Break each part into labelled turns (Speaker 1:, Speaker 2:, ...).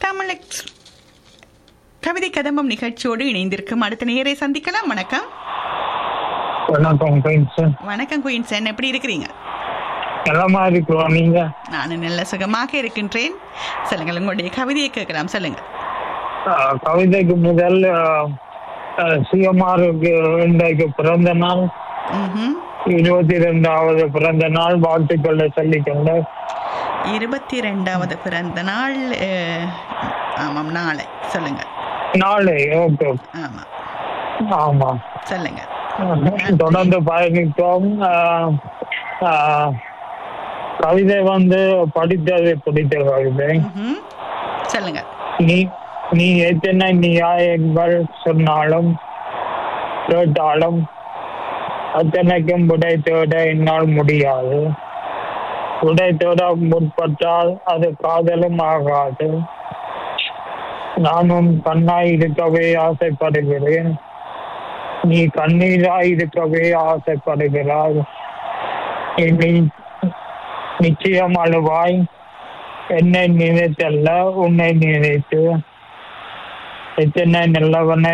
Speaker 1: தமிழ் கவிதை கதம்பம் நிகழ்ச்சியோடு இணைந்திருக்கும் அடுத்த நேரை சந்திக்கலாம் வணக்கம்
Speaker 2: வணக்கம் பென்சன்
Speaker 1: வணக்கம் குயின்சன் எப்படி இருக்கிறீங்க
Speaker 2: நலமா இருக்கிறோம் நீங்க
Speaker 1: நான் நல்ல சுகமாக இருக்கின்றேன் சொல்லுங்கள் உங்களுடைய கவிதையை கேட்கலாம் சொல்லுங்க
Speaker 2: ஆஹ், கவிதைக்கு முதல் சிஎம்ஆருக்கு இன்றைக்கு பிறந்த நாள்
Speaker 1: ம்ஹும்.
Speaker 2: இருபத்தி ரெண்டாவது பிறந்த நாள் வாழ்த்துக்களை சொல்லிக்கொண்டு
Speaker 1: இருபத்தி ரெண்டாவது பிறந்த நாள் அஹ், ஆமாம் நாளை சொல்லுங்க
Speaker 2: நாளை ஓகே
Speaker 1: ஆமாம்
Speaker 2: ஆமா
Speaker 1: சொல்லுங்க
Speaker 2: தொடர்ந்து பயணித்தோம் ஆஹ், ஆஹ், கவிதை வந்து படித்தது பிடித்த கவிதை
Speaker 1: ம்ஹும். சொல்லுங்க
Speaker 2: நீ நீ எத்தனை நியாயங்கள் சொன்னாலும் கேட்டாலும் அத்தனைக்கும் விடை தேட என்னால் முடியாது விடை தேட முற்பட்டால் அது காதலும் ஆகாது நானும் கண்ணாய் இருக்கவே ஆசைப்படுகிறேன் நீ கண்ணீராய் இருக்கவே ஆசைப்படுகிறாய் நீ நிச்சயம் அழுவாய் என்னை நினைத்தல்ல உன்னை நினைத்து எத்தனை நல்லவனை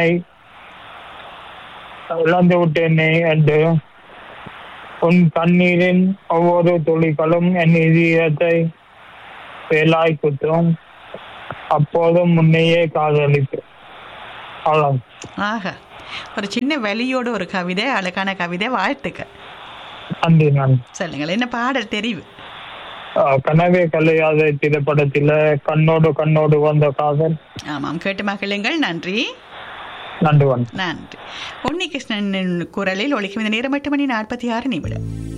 Speaker 2: இழந்து விட்டேனே என்று உன் கண்ணீரின் ஒவ்வொரு துளிகளும் என் இதயத்தை வேலாய் குத்தும் அப்போதும் முன்னையே காதலித்து அவ்வளோ
Speaker 1: ஆக ஒரு சின்ன வலியோட ஒரு கவிதை அழகான கவிதை வாழ்த்துக்கள்
Speaker 2: நன்றி நன்றி
Speaker 1: சொல்லுங்கள் என்ன பாடல் தெரிவு
Speaker 2: ஆஹ் கனவே கல்லையாத திரைப்படத்தில கண்ணோடு கண்ணோடு வந்த காதல்
Speaker 1: ஆமாம் கேட்டு மகிழுங்கள் நன்றி
Speaker 2: நன்றி வணக்கம்
Speaker 1: நன்றி உன்னிகிருஷ்ணன் குரலில் ஒழிக்கும் இந்த நேரம் எட்டு மணி நாற்பத்தி ஆறு நிமிடம்